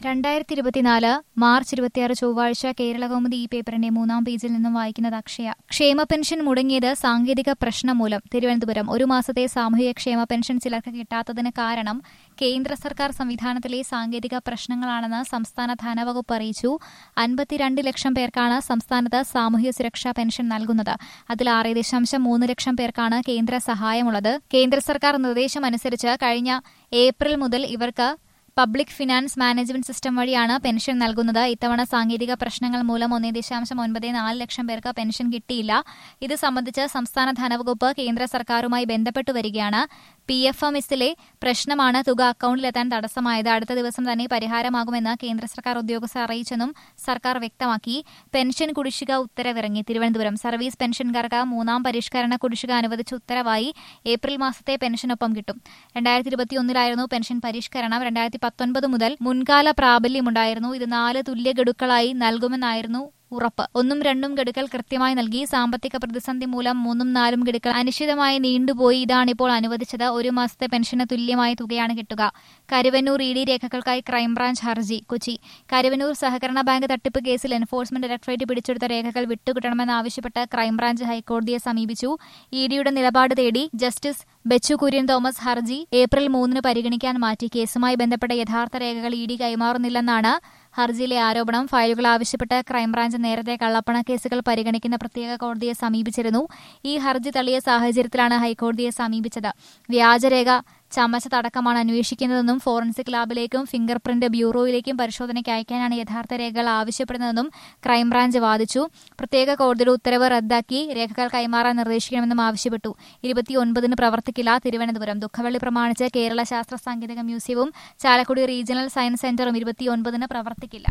രണ്ടായിരത്തി ഇരുപത്തിനാല് മാർച്ച് ഇരുപത്തിയാറ് ചൊവ്വാഴ്ച കേരളകൗമുദി ഈ പേപ്പറിന്റെ മൂന്നാം പേജിൽ നിന്നും വായിക്കുന്നത് അക്ഷയ ക്ഷേമ പെൻഷൻ മുടങ്ങിയത് സാങ്കേതിക പ്രശ്നം മൂലം തിരുവനന്തപുരം ഒരു മാസത്തെ സാമൂഹിക ക്ഷേമ പെൻഷൻ ചിലർക്ക് കിട്ടാത്തതിന് കാരണം കേന്ദ്ര സർക്കാർ സംവിധാനത്തിലെ സാങ്കേതിക പ്രശ്നങ്ങളാണെന്ന് സംസ്ഥാന ധനവകുപ്പ് അറിയിച്ചു അൻപത്തിരണ്ട് ലക്ഷം പേർക്കാണ് സംസ്ഥാനത്ത് സാമൂഹ്യ സുരക്ഷാ പെൻഷൻ നൽകുന്നത് അതിൽ ആറ് ദശാംശം മൂന്ന് ലക്ഷം പേർക്കാണ് കേന്ദ്ര സഹായമുള്ളത് കേന്ദ്ര സർക്കാർ നിർദ്ദേശമനുസരിച്ച് കഴിഞ്ഞ ഏപ്രിൽ മുതൽ ഇവർക്ക് പബ്ലിക് ഫിനാൻസ് മാനേജ്മെന്റ് സിസ്റ്റം വഴിയാണ് പെൻഷൻ നൽകുന്നത് ഇത്തവണ സാങ്കേതിക പ്രശ്നങ്ങൾ മൂലം ഒന്നേ ദശാംശം ഒൻപത് നാല് ലക്ഷം പേർക്ക് പെൻഷൻ കിട്ടിയില്ല ഇത് സംബന്ധിച്ച് സംസ്ഥാന ധനവകുപ്പ് കേന്ദ്ര സർക്കാരുമായി ബന്ധപ്പെട്ടു വരികയാണ് പി എഫ് എം എസിലെ പ്രശ്നമാണ് തുക അക്കൌണ്ടിലെത്താൻ തടസ്സമായത് അടുത്ത ദിവസം തന്നെ പരിഹാരമാകുമെന്ന് കേന്ദ്ര സർക്കാർ ഉദ്യോഗസ്ഥർ അറിയിച്ചെന്നും സർക്കാർ വ്യക്തമാക്കി പെൻഷൻ കുടിശ്ശിക ഉത്തരവിറങ്ങി തിരുവനന്തപുരം സർവീസ് പെൻഷൻകാർക്ക് മൂന്നാം പരിഷ്കരണ കുടിശ്ശിക അനുവദിച്ച ഉത്തരവായി ഏപ്രിൽ മാസത്തെ പെൻഷനൊപ്പം കിട്ടും രണ്ടായിരത്തി ഇരുപത്തിയൊന്നിലായിരുന്നു പെൻഷൻ പരിഷ്കരണം രണ്ടായിരത്തി പത്തൊൻപത് മുതൽ മുൻകാല പ്രാബല്യമുണ്ടായിരുന്നു ഇത് നാല് തുല്യ ഗഡുക്കളായി നൽകുമെന്നായിരുന്നു ഉറപ്പ് ഒന്നും രണ്ടും ഗഡുക്കൾ കൃത്യമായി നൽകി സാമ്പത്തിക പ്രതിസന്ധി മൂലം മൂന്നും നാലും ഗഡുക്കൾ അനിശ്ചിതമായി നീണ്ടുപോയി ഇതാണിപ്പോൾ അനുവദിച്ചത് ഒരു മാസത്തെ പെൻഷന് തുല്യമായ തുകയാണ് കിട്ടുക കരുവന്നൂർ ഇ ഡി രേഖകൾക്കായി ക്രൈംബ്രാഞ്ച് ഹർജി കൊച്ചി കരുവന്നൂർ സഹകരണ ബാങ്ക് തട്ടിപ്പ് കേസിൽ എൻഫോഴ്സ്മെന്റ് ഡയറക്ടറേറ്റ് പിടിച്ചെടുത്ത രേഖകൾ വിട്ടുകിട്ടണമെന്നാവശ്യപ്പെട്ട് ക്രൈംബ്രാഞ്ച് ഹൈക്കോടതിയെ സമീപിച്ചു ഇ ഡിയുടെ നിലപാട് തേടി ജസ്റ്റിസ് ബെച്ചു കുര്യൻ തോമസ് ഹർജി ഏപ്രിൽ മൂന്നിന് പരിഗണിക്കാൻ മാറ്റി കേസുമായി ബന്ധപ്പെട്ട യഥാർത്ഥ രേഖകൾ ഇ ഡി കൈമാറുന്നില്ലെന്നാണ് ഹർജിയിലെ ആരോപണം ഫയലുകൾ ആവശ്യപ്പെട്ട് ക്രൈംബ്രാഞ്ച് നേരത്തെ കള്ളപ്പണ കേസുകൾ പരിഗണിക്കുന്ന പ്രത്യേക കോടതിയെ സമീപിച്ചിരുന്നു ഈ ഹർജി തള്ളിയ സാഹചര്യത്തിലാണ് ഹൈക്കോടതിയെ സമീപിച്ചത് വ്യാജരേഖ ചമച്ചതടക്കമാണ് അന്വേഷിക്കുന്നതെന്നും ഫോറൻസിക് ലാബിലേക്കും ഫിംഗർ പ്രിന്റ് ബ്യൂറോയിലേക്കും പരിശോധനയ്ക്ക് അയക്കാനാണ് യഥാർത്ഥ രേഖകൾ ആവശ്യപ്പെടുന്നതെന്നും ക്രൈംബ്രാഞ്ച് വാദിച്ചു പ്രത്യേക കോടതിയുടെ ഉത്തരവ് റദ്ദാക്കി രേഖകൾ കൈമാറാൻ നിർദ്ദേശിക്കണമെന്നും ആവശ്യപ്പെട്ടു ഇരുപത്തിയൊൻപതിന് പ്രവർത്തിക്കില്ല തിരുവനന്തപുരം ദുഃഖവെള്ളി പ്രമാണിച്ച് കേരള ശാസ്ത്ര സാങ്കേതിക മ്യൂസിയവും ചാലക്കുടി റീജിയണൽ സയൻസ് സെന്ററും ഇരുപത്തിയൊൻപതിന് പ്രവർത്തിക്കില്ല